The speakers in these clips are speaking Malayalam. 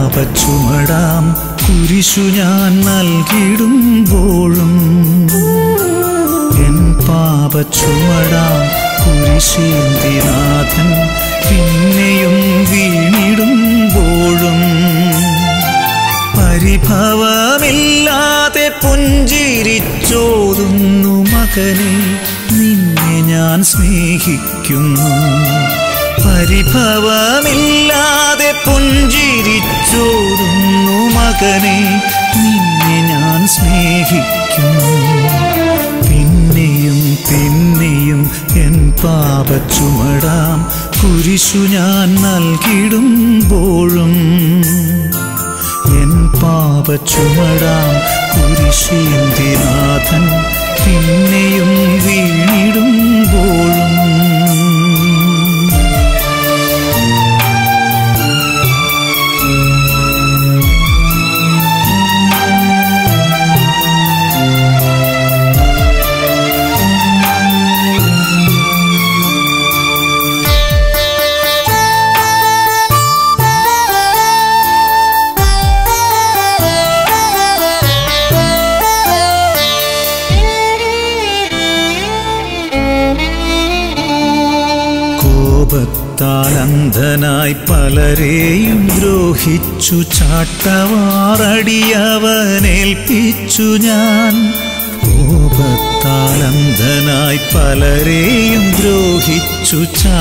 പാപച്ചുമടാം കുരിശു ഞാൻ നൽകിടുമ്പോഴും എൻ പാപച്ചുമടാം കുരിശേന്തിനാഥൻ പിന്നെയും വീണിടുമ്പോഴും പരിഭവമില്ലാതെ പുഞ്ചിരിച്ചോതുന്നു മകനെ നിന്നെ ഞാൻ സ്നേഹിക്കുന്നു പരിഭവമില്ലാതെ പുഞ്ചിരിച്ചോതുന്നു മകനെ നിന്നെ ഞാൻ സ്നേഹിക്കുന്നു പിന്നെയും പിന്നെയും എൻ പാപച്ചുമടാം കുരിശു ഞാൻ നൽകിടുമ്പോഴും എൻ പാപച്ചുമടാം കുരിശേന്തിനാഥൻ പിന്നെയും വീണിടുമ്പോഴും കോപത്താൽ അന്ധനായി പലരെയും ദ്രോഹിച്ചു ചാട്ടവാറടിയവനേൽപ്പിച്ചു ഞാൻ കോപത്താൽ അന്ധനായി പലരെയും ദ്രോഹിച്ചു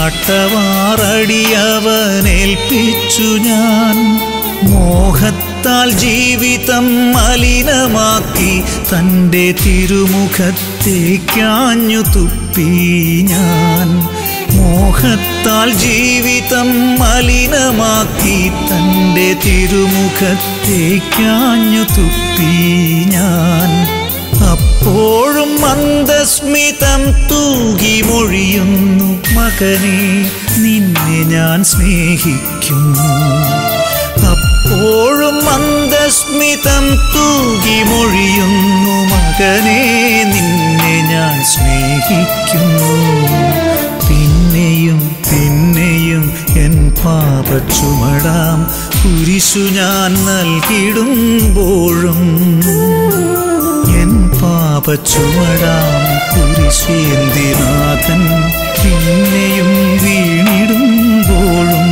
ചാട്ടവാറടിയവനേൽപ്പിച്ചു ഞാൻ മോഹത്താൽ ജീവിതം മലിനമാക്കി തൻ്റെ തിരുമുഖത്തേക്കാഞ്ഞു തുപ്പി ഞാൻ മോഹത്താൽ ജീവിതം മലിനമാക്കി തൻ്റെ തിരുമുഖത്തേക്കാഞ്ഞു തുപ്പി ഞാൻ അപ്പോഴും മന്ദസ്മിതം തൂകി മൊഴിയുന്നു മകനെ നിന്നെ ഞാൻ സ്നേഹിക്കുന്നു അപ്പോഴും മന്ദസ്മിതം തൂകി മൊഴിയുന്നു മകനെ നിന്നെ ഞാൻ സ്നേഹിക്കുന്നു പിന്നെയും പിന്നെയും എൻ പാപച്ചുമടാം കുരിശു ഞാൻ നൽകിടുമ്പോഴും എൻ പാപച്ചുമടാം കുരിശേന്തിനാഥൻ പിന്നെയും വീണിടുമ്പോഴും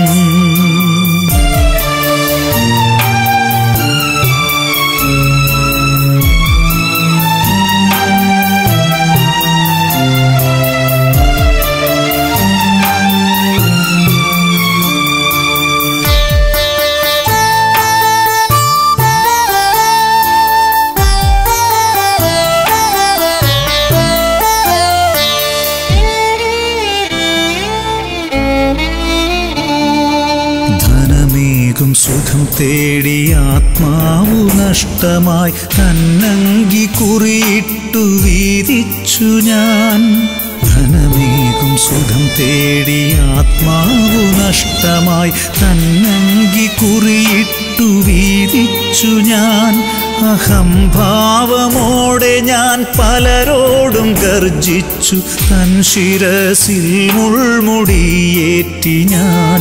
ധനമേകും സുഖം തേടി ആത്മാവു നഷ്ടമായി തന്നങ്കി കുറിയിട്ടു വീതിച്ചു ഞാൻ ധനമേകും സുഖം തേടി ആത്മാവു നഷ്ടമായി തന്നങ്കി കുറിയിട്ടു വീതിച്ചു ഞാൻ അഹംഭാവമോടെ ഞാൻ പലരോടും ഗർജിച്ചു തൻ ശിരസിൽ മുൾമുടിയേറ്റി ഞാൻ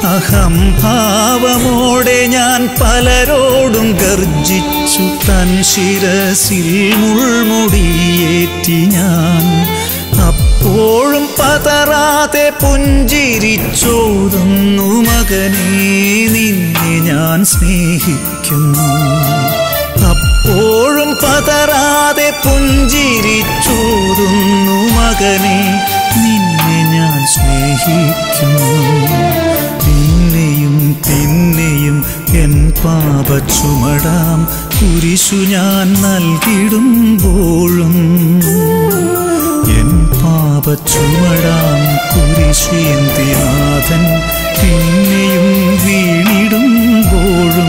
അഹംഭാവമോടെ ഞാൻ പലരോടും ഗർജിച്ചു തൻ ശിരസിൽ മുൾമുടിയേറ്റി ഞാൻ അപ്പോഴും പതറാതെ പുഞ്ചിരിച്ചോതുന്നു മകനെ നിന്നെ ഞാൻ സ്നേഹിക്കുന്നു അപ്പോഴും പതറാതെ പുഞ്ചിരിച്ചോതുന്നു മകനെ നിന്നെ ഞാൻ സ്നേഹിക്കുന്നു പിന്നെയും പിന്നെയും എൻ പാപച്ചുമടാം കുരിശു ഞാൻ നൽകിടുമ്പോഴും എൻ പാപച്ചുമടാം കുരിശേന്തിനാഥൻ പിന്നെയും വീണിടുമ്പോഴും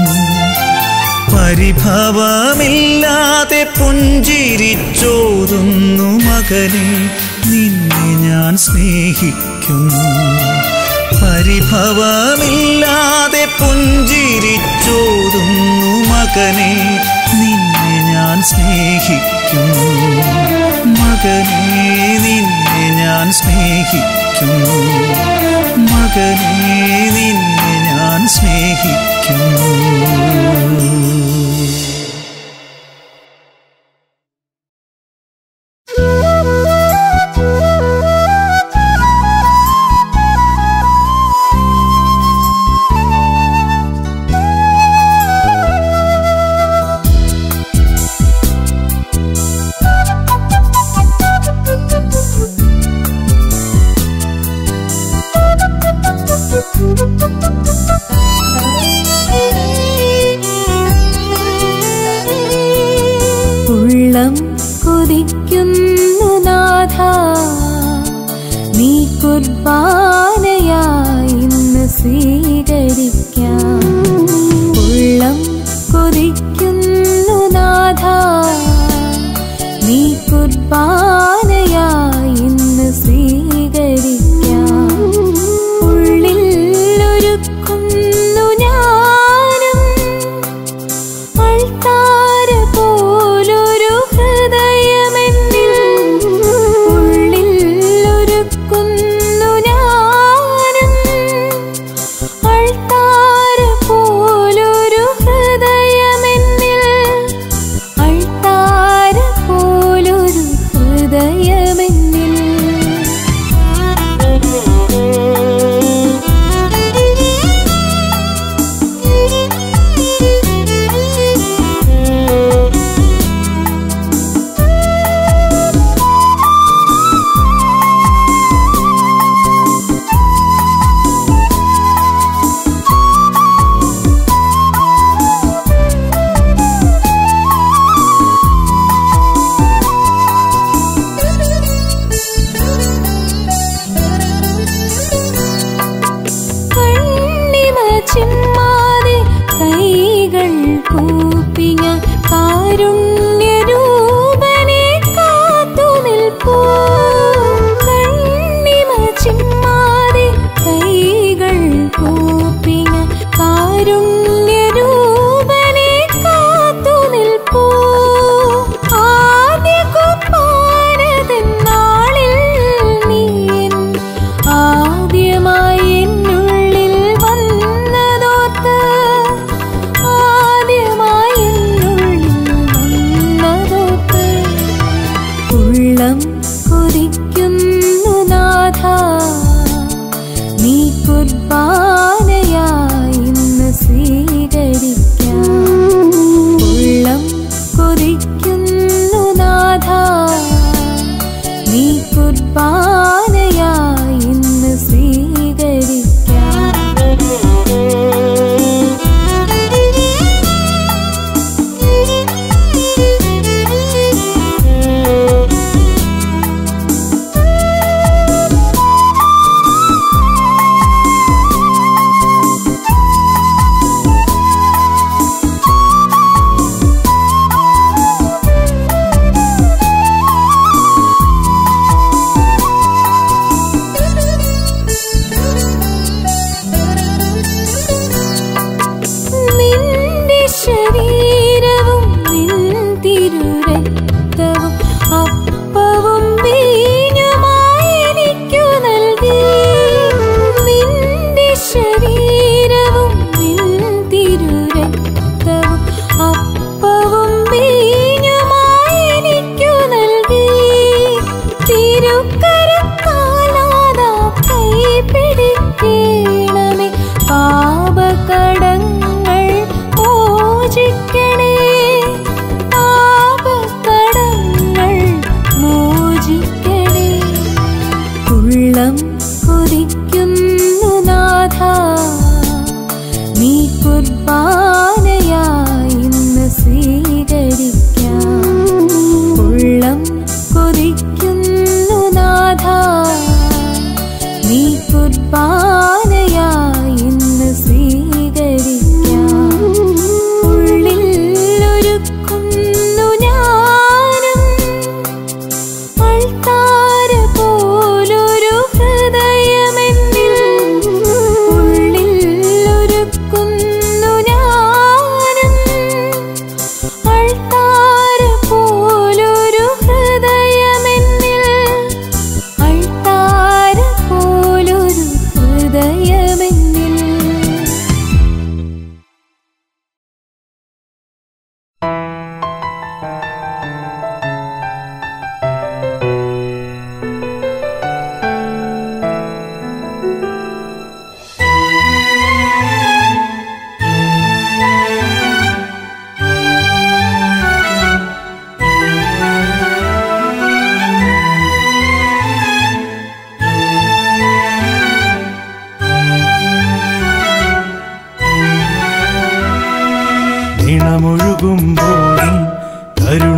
പരിഭവമില്ലാതെ പുഞ്ചിരിച്ചോതുന്നു മകനെ നിന്നെ ഞാൻ സ്നേഹിക്കുന്നു പരിഭവമില്ലാതെ പുഞ്ചിരിച്ചോതുന്നു മകനെ നിന്നെ ഞാൻ സ്നേഹിക്കുന്നു മകനെ നിന്നെ ഞാൻ സ്നേഹിക്കുന്നു മകനെ നിന്നെ ഞാൻ സ്നേഹിക്കുന്നു ഉള്ളം കുതിക്കുന്നു നാഥ നീ കുർബാനയായി ഇന്ന് സ്വീകരിക്കാം ഉള്ളം കൊതിക്കുന്നു നാഥ നീ കുർബാനയായി ഇന്ന് സ്വീകരിക്കാം ഉള്ളിൽ ഒരുക്കുന്നു ഞാനും അൾത്താര പോലൊരു ഹൃദയമെന്നിൽ ഉള്ളിൽ ഒരുക്കുന്നു ഞാനും അൾത്താര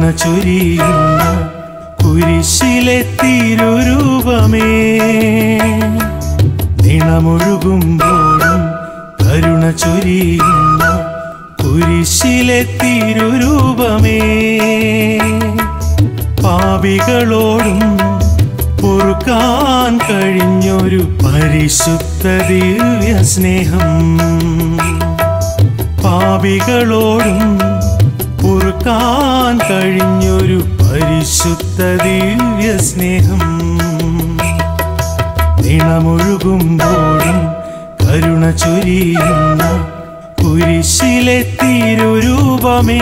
ചൊരിയുന്ന കുരിശിലെ തിരുരൂപമേ നിണമൊഴുകുമ്പോഴും കരുണ ചൊരിയുന്ന കുരിശിലെ തിരുരൂപമേ പാപികളോടും പൊറുക്കാൻ കഴിഞ്ഞൊരു പരിശുദ്ധ ദിവ്യ സ്നേഹം പാപികളോടും പൊറുക്കാൻ കഴിഞ്ഞൊരു പരിശുദ്ധ ദിവ്യ സ്നേഹം നിണമൊഴുകുമ്പോഴും കരുണ ചൊരിയുന്ന കുരിശിലെ തിരുരൂപമേ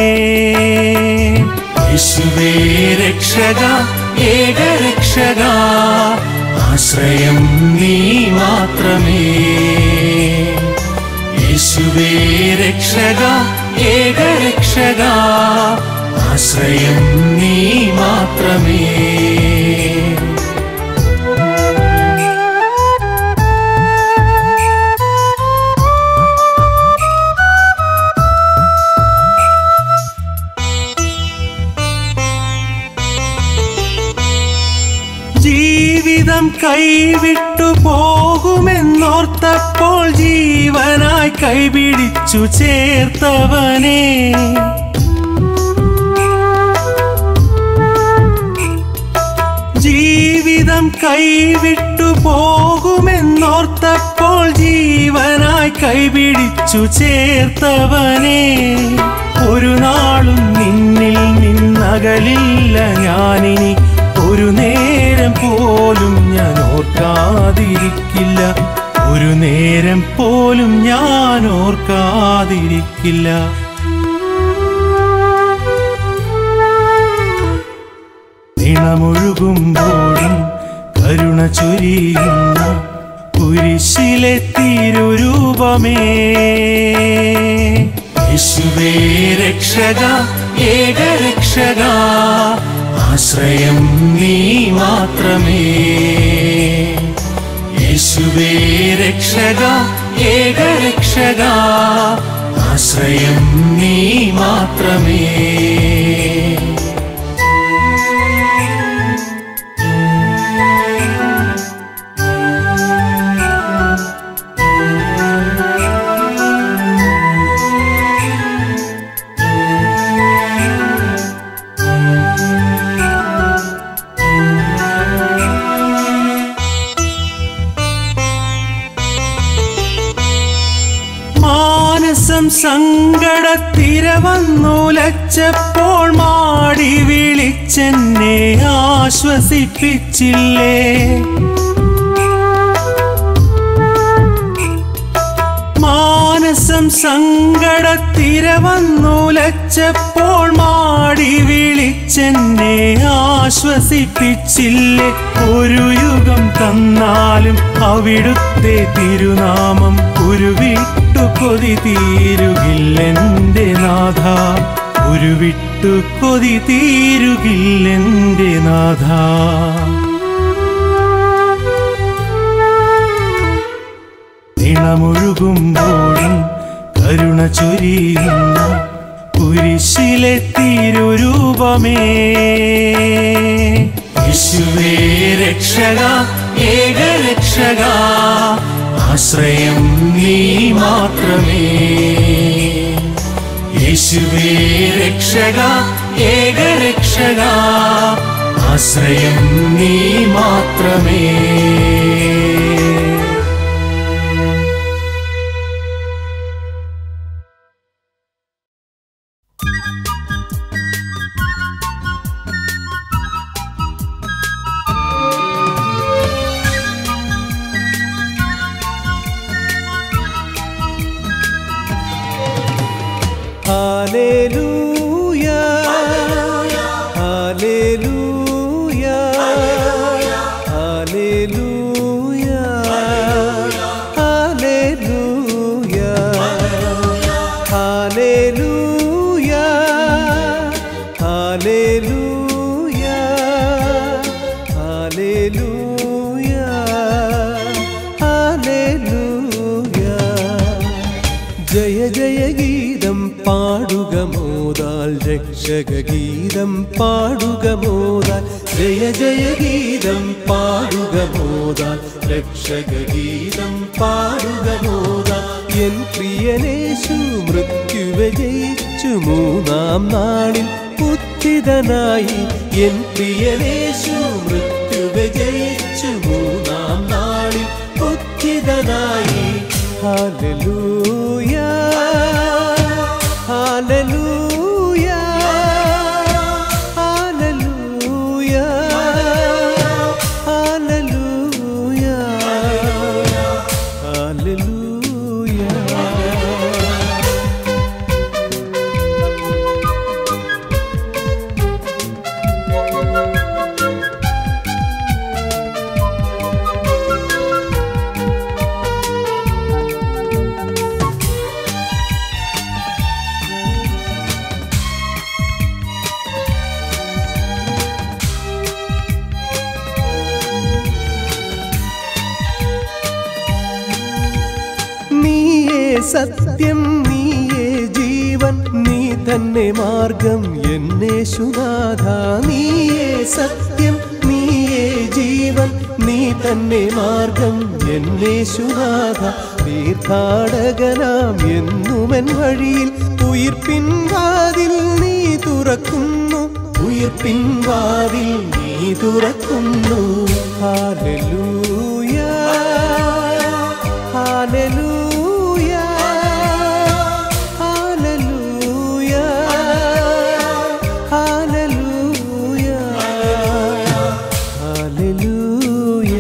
യേശുവേ രക്ഷക ഏകരക്ഷക ആശ്രയം നീ മാത്രമേ യേശുവേ രക്ഷക ഏകരക്ഷക ആശ്രയം നീ മാത്രമേ ജീവിതം കൈവിട്ടു പോകുമെന്നോർത്തപ്പോൾ ജീവനായി കൈപിടിച്ചു ചേർത്തവനെ ജീവിതം കൈവിട്ടു പോകുമെന്നോർത്തപ്പോൾ ജീവനായി കൈപിടിച്ചു ചേർത്തവനെ ഒരു നാളും നിന്നിൽ നിന്നകലില്ല ഞാനിനി ഒരു നേരം പോലും ഞാൻ ഓർക്കാതിരിക്കില്ല ഒരു നേരം പോലും ഞാൻ ഓർക്കാതിരിക്കില്ല നിണമൊഴുകുമ്പോഴും കരുണ ചൊരിയുന്ന കുരിശിലെ തിരുരൂപമേ യേശുവേ രക്ഷക ഏകരക്ഷക ആശ്രയം നീ മാത്രമേ യേശുവേ രക്ഷക ഏകരക്ഷക ആശ്രയം നീ മാത്രമേ മാനസം സങ്കടത്തിര വന്നുലച്ചപ്പോൾ മാടി വിളിച്ചെന്നെ ആശ്വസിപ്പിച്ചില്ലേ മാനസം സങ്കടത്തിര വന്നുലച്ചപ്പോൾ മാടി വിളിച്ചെന്നെ ആശ്വസിപ്പിച്ചില്ലേ ഒരു യുഗം തന്നാലും അവിടുത്തെ തിരുനാമം ഒരു വിട്ടു കൊതി തീരുകില്ലെന്റെ നാഥ ഒരു വിട്ടു കൊതി തീരുകില്ലെന്റെ നാഥ നിണമൊഴുകുമ്പോഴും കരുണ ചൊരിയുന്ന കുരിശിലെ തിരുരൂപമേ യേശുവേ രക്ഷക ഏകരക്ഷക ആശ്രയം നീ മാത്രമേ യേശുവേ രക്ഷക ഏകരക്ഷക ആശ്രയം നീ മാത്രമേ ഹല്ലേലൂയ ഹല്ലേലൂയ ഹല്ലേലൂയ ഹല്ലേലൂയ ഹല്ലേലൂയ ഹല്ലേലൂയ ഹല്ലേലൂയ ഹല്ലേലൂയ ജയ ജയ ഗീതം പാടുക മോദ മോതാൽ രക്ഷകഗീതം പാടുക മോതാൽ ജയ ജയ ഗീതം പാടുക മോതാൽ രക്ഷകഗീതം പാടുക മോതാൽ എൻ പ്രിയനേശു മൃത്യുവെ ജയിച്ചു മൂന്നാം നാളിൽ ഉത്തിതനായി എൻ പ്രിയനേശു മൃത്യുവെ ജയിച്ചു മൂന്നാം നാളിൽ ഉത്തിതനായി ഹാലലൂയ ഹാലലൂയ ഹാലലൂയ ഹാലലൂയ ഹാലലൂയ നീയേ സത്യം നീയേ ജീവൻ നീ തന്നെ മാർഗം എന്നേശുനാഥ നീയേ സത്യം നീയേ ജീവൻ നീ തന്നെ മാർഗം എന്നേശുനാഥ തീർത്ഥാടകനാം എന്നുമൻ വഴിയിൽ ഉയിർപ്പിൻ വാതിൽ നീ തുറക്കുന്നു ഉയിർപ്പിൻ വാതിൽ നീ തുറക്കുന്നു ഹാലലൂയ ഹാലലൂയ ഹാലലൂയ ഹാലലൂയ ഹാലലൂയ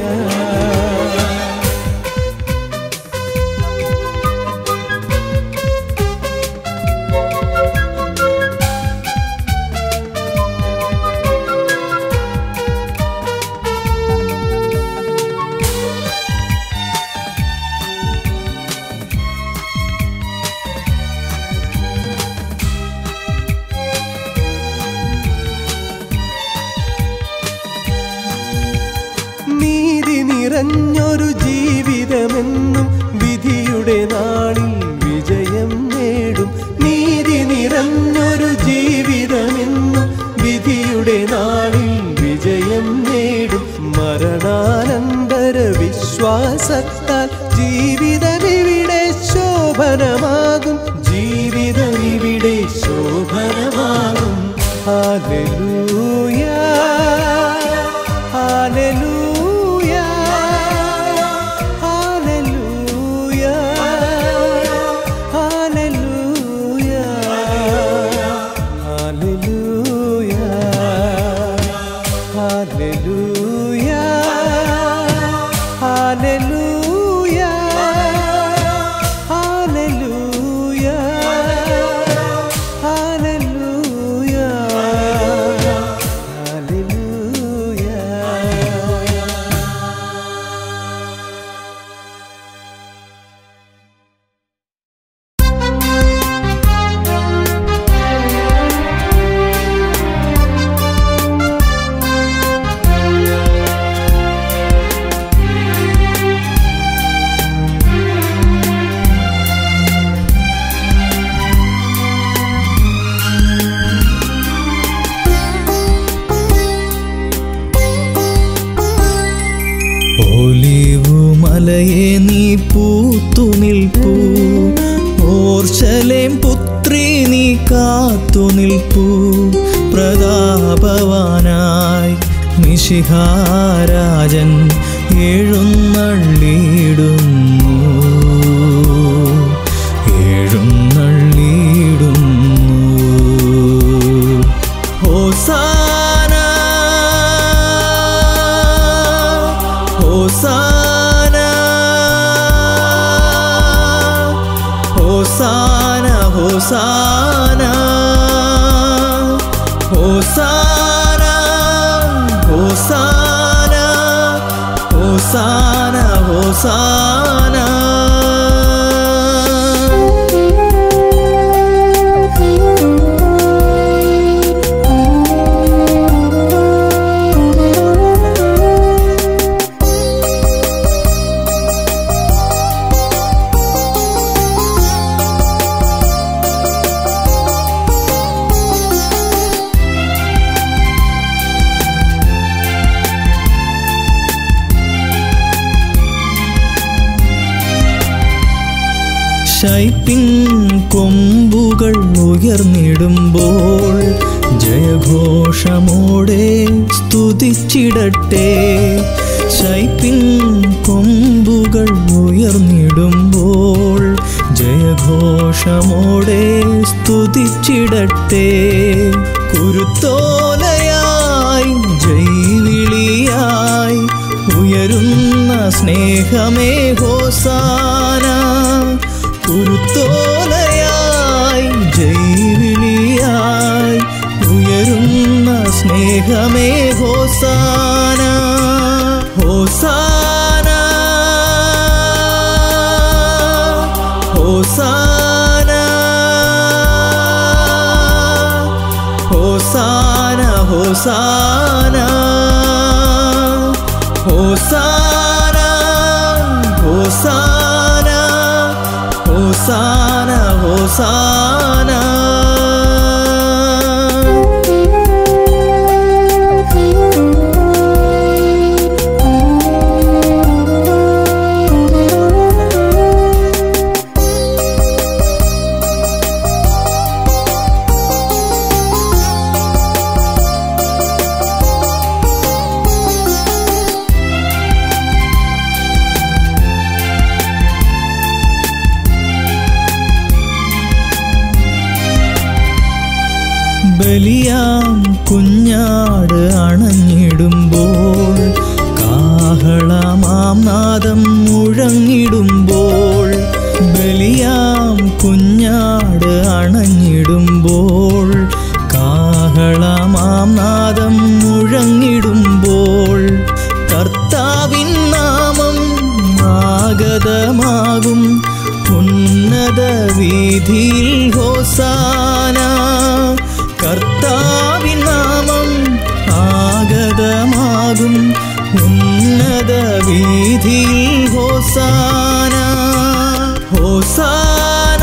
നീതി നിറഞ്ഞൊരു ജീവിതമെന്നും വിധിയുടെ നാളിൽ വിജയം നേടും നീതി നിറഞ്ഞൊരു ജീവിതമെന്നും വിധിയുടെ നാളിൽ വിജയം നേടും മരണാനന്തര വിശ്വാസത്താൽ ജീവിതമിവിടെ ശോഭനമാകും ജീവിതമിവിടെ ശോഭനമാകും ഹാലലൂയ ഹാലലൂയ ഹാലലൂയ ഹാലലൂയ ഹാലലൂയ ഹാലലൂയ ഹാലലൂയ ഹാലലൂയ ഹാലലൂയ ഹാലലൂയ ഒലിവുമലയെ നീ പൂത്തു നിൽപ്പൂ ഓർശലേം പുത്രി നീ കാത്തു നിൽപ്പൂ പ്രതാപവാനായി മിശിഹാരാജൻ എഴുന്നള്ളിയിടുന്നു എഴുന്നള്ളിയിടുന്നു ഹോസാന ഹോസാന ഹോസാന ഹോസാന ഹോസാന ഹോസാന ഹോസാന ഹോസാന ശൈപ്പിൻ കൊമ്പുകൾ ഉയർന്നിടുമ്പോൾ ജയഘോഷമോടെ സ്തുതിച്ചിടട്ടെ ശൈപ്പിൻ കൊമ്പുകൾ ഉയർന്നിടുമ്പോൾ ജയഘോഷമോടെ സ്തുതിച്ചിടട്ടെ കുരുത്തോലയായി ജൈവിളിയായി ഉയരുന്ന സ്നേഹമേ ഹോസാന കുരുത്തോലയായി ജൈവിളിയായി ഉയരുന്ന സ്നേഹമേ ഹോസാന ഹോസാന ഹോസാന ഹോസാന ഹോസാന ഹോസാന ഹോസാന ഹോസാന ഹോസാന ബലിയാം കുഞ്ഞാട് അണഞ്ഞിടുമ്പോൾ കാഹളമാം നാദം മുഴങ്ങിടുമ്പോൾ ബലിയാം കുഞ്ഞാട് അണഞ്ഞിടുമ്പോൾ കാഹളമാം നാദം മുഴങ്ങിടുമ്പോൾ കർത്താവിൻ നാമം ആഗതമാകും ഉന്നത വീതിയിൽ ഹോസാന കർത്താവിൻ നാമം ആഗതമാകും ഉന്നത വീതിയിൽ ഹോസാന ഹോസാന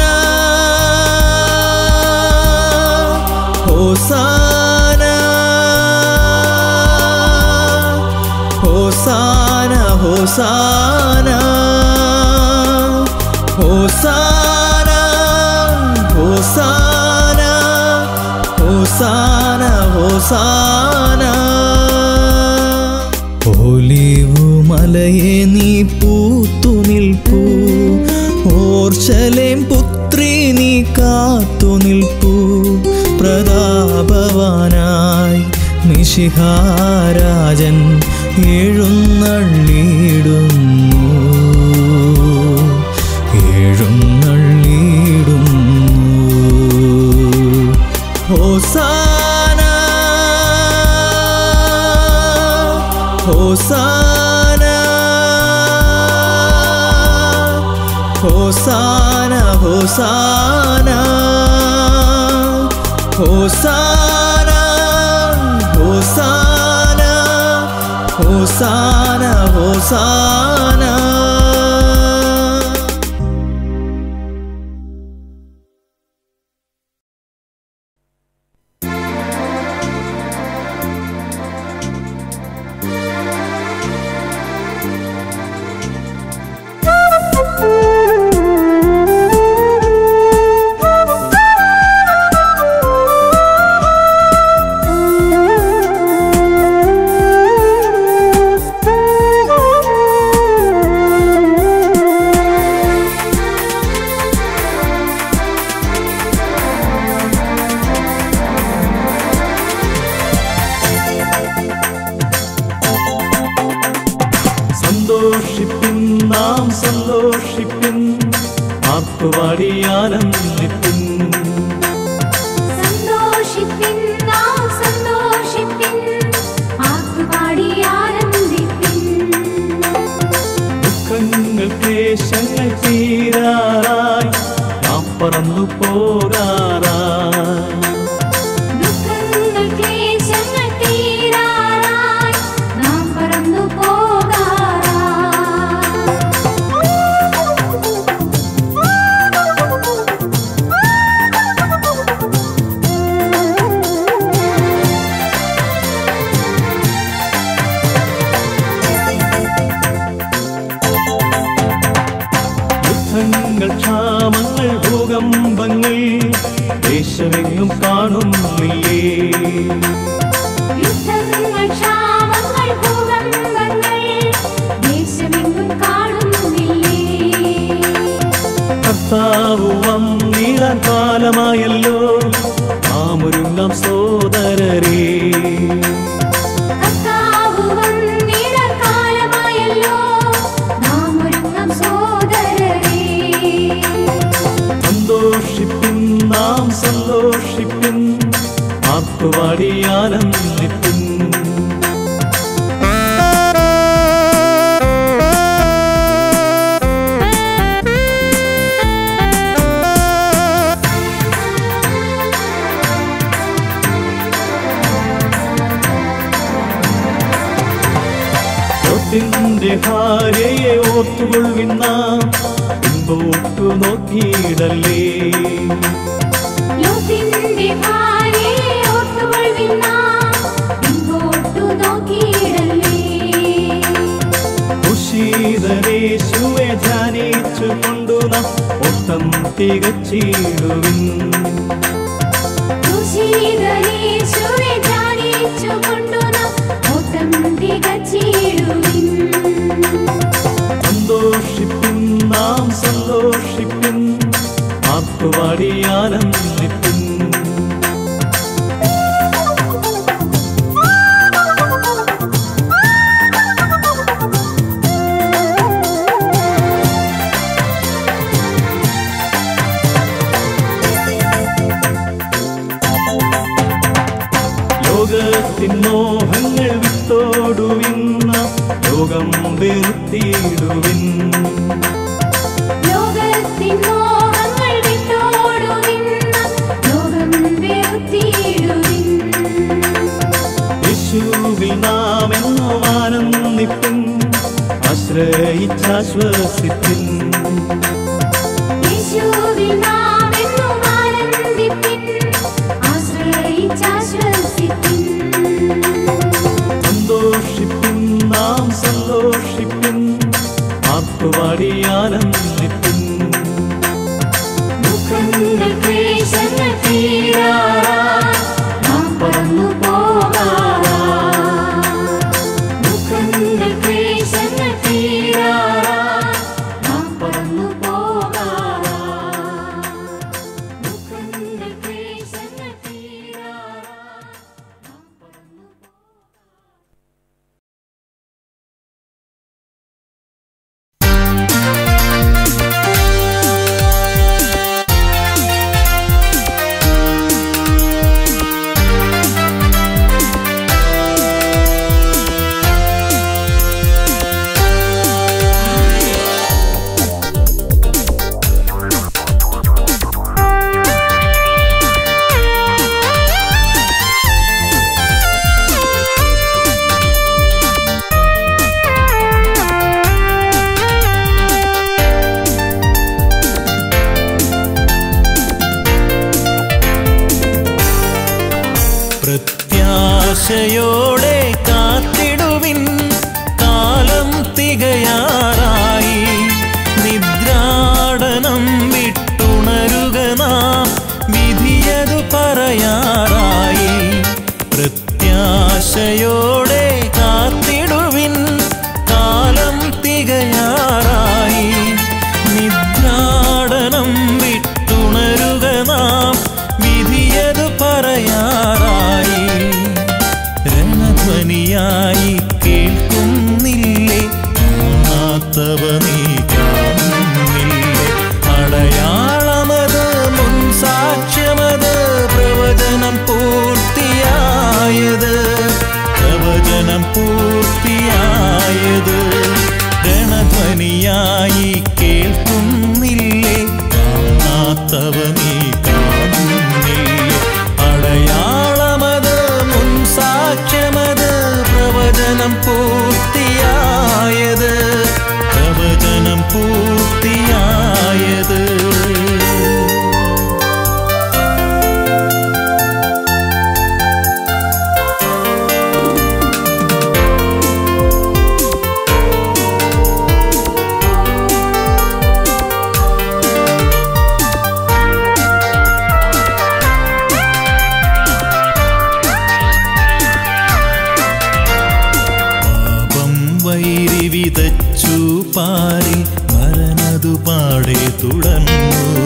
ഹോസാന ഹോസാന ഹോസാന ഹോസാന ഹോസാന ഹോസാന ഹോസാന ഒലിവു മലയെ നീ പൂത്തു നിൽപ്പൂ ഓർശലേം പുത്രി നീ കാത്തു നിൽപ്പൂ പ്രതാപവാനായി നിശിഹാരാജൻ എഴുന്നള്ളിയിടുന്നു എഴുന്നള്ളിയിടുന്നു ഹോസാന ഹോസാന ഹോസാന ഹോസാന ഹോസാന ഹോസാന ഹോസാന ഹോസാന സന്തോഷിപ്പിൻ നാം സന്തോഷിപ്പിൻ ആർത്തുപാടി ആനന്ദിപ്പിൻ സന്തോഷിപ്പിൻ നാം സന്തോഷിപ്പിൻ ആർത്തുപാടി ആനന്ദിപ്പിൻ ദുഃഖങ്ങൾ ക്ലേശങ്ങൾ തീരാറായി നാം പറന്നു പോകാറായി ദുഃഖങ്ങൾ ക്ലേശങ്ങൾ തീരാറായി നാം പറന്നു പോകാറായി കാണുന്നില്ലേ യുദ്ധങ്ങൾ ക്ഷാമങ്ങൾ ഭൂകമ്പങ്ങൾ ദേശമെങ്ങും കാണുന്നില്ലേ കർത്താവ് വന്നിടാൻ കാലമായല്ലോ നാമൊരുങ്ങാം സോദരരേ കർത്താവ് വന്നിടാൻ കാലമായല്ലോ നാം ഒരുങ്ങാം സോദരരേ സന്തോഷിപ്പിൻ നാം സന്തോഷിപ്പിൻ ആർത്തുപാടി ആനന്ദിപ്പിൻ ലോകത്തിന്റെ ഭാര്യയെ ഓർത്തുകൊള്ളുന്ന മുമ്പോട്ടു നോക്കിയിടല്ലേ ലോകത്തിന്റെ ഭാര്യയെ ഓർത്തുകൊള്ളുവിൻ നാം. ഇങ്ങോട്ടു നോക്കിയിടല്ലേ ഉഷീതരേശുവെ ധ്യാനിച്ചു കൊണ്ടു നാം ഒത്തം തികച്ചിടുവിൻ ദുഷിതനീശുവെ ധ്യാനിച്ചുകൊണ്ടു നാം ഓട്ടം തികച്ചിടുവിൻ. സന്തോഷിപ്പിൻ നാം സന്തോഷിപ്പിൻ ആർത്തുപാടി ആനന്ദിപ്പിൻ ലോകത്തിൻ മോഹങ്ങൾ വിത്തോടുവിൻ ലോകം വെറുത്തിടുവിൻ ലോകത്തിൻ മോഹങ്ങൾ വിട്ടോടുവിൻ നാം. ലോകം വെറുത്തിടുവിൻ. യേശുവിൽ നാം എന്നും ആനന്ദിപ്പിൻ ആശ്രയിച്ചാശ്വസിപ്പിൻ യേശുവിൽ നാം എന്നും ആനന്ദിപ്പിൻ. ആശ്രയിച്ചാശ്വസിപ്പിൻ. സന്തോഷിപ്പിൻ നാം സന്തോഷിപ്പിൻ ആർത്തുപാടി ആനന്ദിപ്പിൻ ദുഃഖങ്ങൾ ക്ലേശങ്ങൾ തീരാറായി നാം പറന്നു പോകാറായി. ദുഃഖങ്ങൾ ക്ലേശങ്ങൾ തീരാറായി നാം പറന്നു പോകാറായി. ദുഃഖങ്ങൾ ക്ലേശങ്ങൾ തീരാറായി നാം പറന്നു പ്രത്യാശയോടെ കാത്തിടുവിൻ കാലം തികയാറായി നിദ്രാടനം വിട്ടുണരുക നാം വിധിയതു പറയാറായി പ്രത്യാശയോടെ കാത്തിടുവിൻ കാലം തികയാറായി നിദ്രാടനം വിട്ടുണരുക നാം വിധിയതു പറയാറായി രണധ്വനിയായി കേൾക്കുന്നില്ലേ കാണാത്തവ നീ കാണുന്നില്ലേ അടയാളമത് മുൻ സാക്ഷ്യമത് പ്രവചനം പൂർത്തിയായത് പ്രവചനം പൂർത്തിയായത് രണധ്വനിയായി കേൾക്കുന്നില്ലേ കാണാത്തവ നീ കാണുന്നില്ലേ അടയാളമത് മുൻ സാക്ഷ്യമത് പ്രവചനം പൂർത്തിയായത് പ്രവചനം പൂർത്തിയായത് പാരി മരനതു പാടെ തുടർന്നു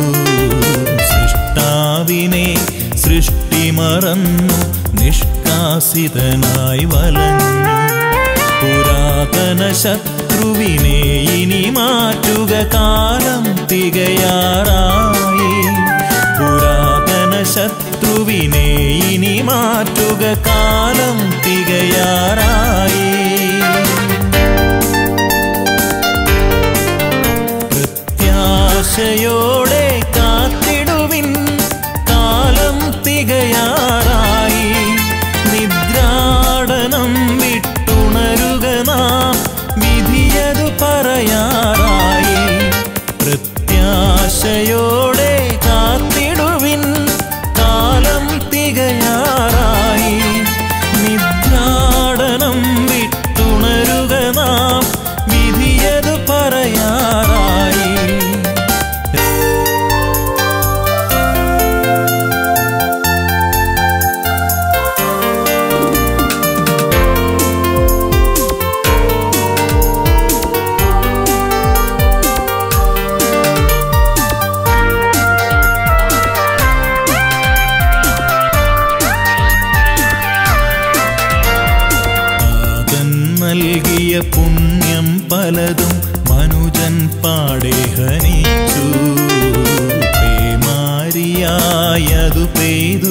സൃഷ്ടാവിനെ സൃഷ്ടി മറന്നു നിഷ്കാസിതനായി വലഞ്ഞു പുരാതന ശത്രുവിനെ ഇനി മാറ്റുക കാലം തികയാറായി പുരാതന ശത്രുവിനെ ഇനി മാറ്റുക കാലം തികയാറായി പ്രത്യാശയോടെ കാത്തിടുവിൻ കാലം തികയാറായി നിദ്രാടനം വിട്ടുണരുക നാം വിധിയതു പറയാറായി പ്രത്യാശയോടെ കാത്തിടുവിൻ കാലം തികയാറായി നിദ്രാടനം വിട്ടുണരുക നാം വിധിയതു പറയാറായി നാഥൻ നൽകിയ പുണ്യം പലതും മനുജൻ പാടെ ഹനിച്ചു പേമാരിയായതു പെയ്തു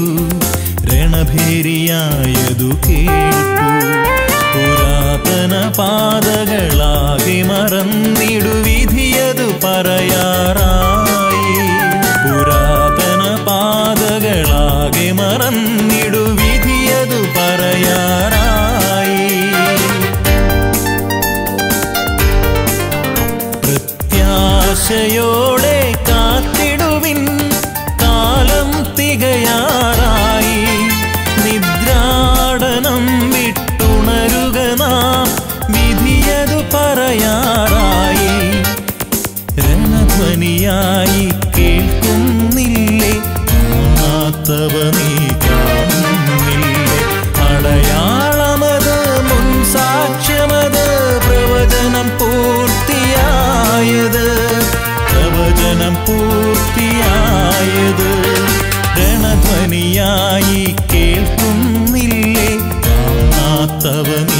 രണഭേരിയായതു കേൾപ്പു പുരാതന പാതകളാകെ മറന്നിടു വിധിയതു പറയാറായി പുരാതന പാതകളാകെ മറന്നിടു വിധിയതു പറയാറായി പ്രത്യാശയോടെ കാത്തിടുവിൻ കാലം തികയാറായി നിദ്രാടനം വിട്ടുണരുക നാം വിധിയതു പറയാറായി രണധ്വനിയായി കേൾക്കുന്നില്ലേ കാണാത്തവ നീ കാണുന്നില്ലേ അടയാളമത് മുൻ സാക്ഷ്യമത് പ്രവചനം പൂർത്തിയായത് പ്രവചനം പൂർത്തിയായത് രണധ്വനിയായി കേൾക്കുന്നില്ലേ കാണാത്തവ നീ